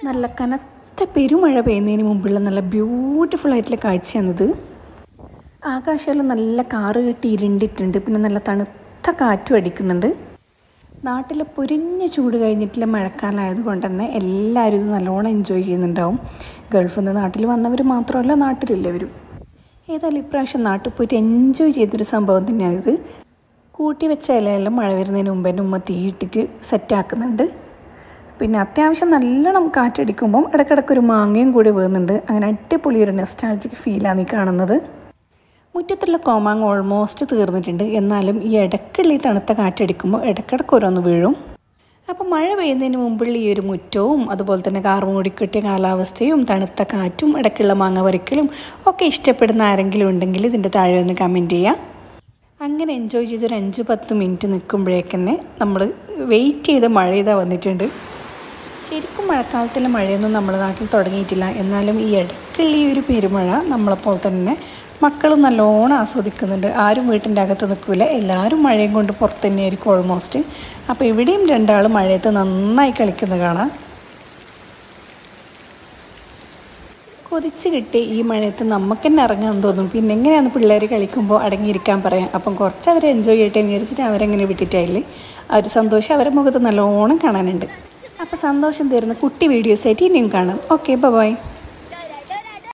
നല്ല കനത്ത പെരുമഴ പെയ്യുന്നതിന് മുമ്പുള്ള നല്ല ബ്യൂട്ടിഫുൾ ആയിട്ടുള്ള കാഴ്ചയാണിത് ആകാശമെല്ലാം നല്ല കാറ് കെട്ടി ഇരുണ്ടിട്ടുണ്ട് പിന്നെ നല്ല തണുത്ത കാറ്റും അടിക്കുന്നുണ്ട് നാട്ടിൽ പൊരിഞ്ഞ ചൂട് കഴിഞ്ഞിട്ടുള്ള മഴക്കാലമായതുകൊണ്ട് തന്നെ എല്ലാവരും ഇത് നല്ലോണം എൻജോയ് ചെയ്യുന്നുണ്ടാവും ഗൾഫിൽ നിന്ന് നാട്ടിൽ വന്നവർ മാത്രമല്ല നാട്ടിലുള്ളവരും ഏതായാലും ഇപ്രാവശ്യം നാട്ടിൽ പോയിട്ട് എൻജോയ് ചെയ്തൊരു സംഭവം തന്നെയാണിത് കൂട്ടി വെച്ച ഇലയെല്ലാം മഴ വരുന്നതിന് മുമ്പ് തന്നെ ഉമ്മ തീയിട്ടിട്ട് സെറ്റാക്കുന്നുണ്ട് പിന്നെ അത്യാവശ്യം നല്ലോണം കാറ്റടിക്കുമ്പം ഇടയ്ക്കിടയ്ക്ക് ഒരു മാങ്ങയും കൂടി വീഴുന്നുണ്ട് അങ്ങനെ അടിപൊളി ഒരു നെസ്റ്റാൾജിക് ഫീലാണ് ഈ കാണുന്നത് മുറ്റത്തുള്ള കോമാങ് ഓൾമോസ്റ്റ് തീർന്നിട്ടുണ്ട് എന്നാലും ഈ ഇടയ്ക്കുള്ള ഈ തണുത്ത കാറ്റടിക്കുമ്പോൾ ഇടയ്ക്കിടയ്ക്ക് ഓരോന്ന് വീഴും അപ്പോൾ മഴ പെയ്യുന്നതിന് മുമ്പുള്ള ഈ ഒരു മുറ്റവും അതുപോലെ തന്നെ കാർമൂടി കിട്ടിയ കാലാവസ്ഥയും തണുത്ത കാറ്റും ഇടയ്ക്കുള്ള മാങ്ങ പറിക്കലും ഒക്കെ ഇഷ്ടപ്പെടുന്ന ആരെങ്കിലും ഉണ്ടെങ്കിൽ ഇതിൻ്റെ താഴെ ഒന്ന് കമൻറ്റ് ചെയ്യാം അങ്ങനെ എൻജോയ് ചെയ്തൊരു അഞ്ച് പത്ത് മിനിറ്റ് നിൽക്കുമ്പോഴേക്കന്നെ നമ്മൾ വെയിറ്റ് ചെയ്ത മഴ ഇതാ വന്നിട്ടുണ്ട് ശരിക്കും മഴക്കാലത്തിലെ മഴയൊന്നും നമ്മുടെ നാട്ടിൽ തുടങ്ങിയിട്ടില്ല എന്നാലും ഈ ഇടയ്ക്കുള്ള ഈ ഒരു പെരുമഴ നമ്മളെപ്പോലെ തന്നെ മക്കളും നല്ലോണം ആസ്വദിക്കുന്നുണ്ട് ആരും വീട്ടിൻ്റെ അകത്ത് നിൽക്കില്ല എല്ലാവരും മഴയും കൊണ്ട് പുറത്ത് തന്നെയായിരിക്കും ഓൾമോസ്റ്റ് അപ്പോൾ ഇവിടെയും രണ്ടാൾ മഴയത്ത് നന്നായി കളിക്കുന്നത് കാണാം കൊതിച്ച് കിട്ടി ഈ മഴയത്ത് നമുക്ക് തന്നെ ഇറങ്ങാൻ തോന്നും പിന്നെ എങ്ങനെയാണ് പിള്ളേർ കളിക്കുമ്പോൾ അടങ്ങിയിരിക്കാൻ പറയാം അപ്പം കുറച്ച് അവർ എൻജോയ് ചെയ്യട്ടെ എന്ന് വിചാരിച്ചിട്ട് അവരെങ്ങനെ വിട്ടിട്ടായില്ലേ ആ ഒരു സന്തോഷം അവരുടെ മുഖത്ത് നല്ലോണം കാണാനുണ്ട് അപ്പോൾ സന്തോഷം തരുന്ന കുട്ടി വീഡിയോസായിട്ട് ഇനിയും കാണാം ഓക്കെ ബൈ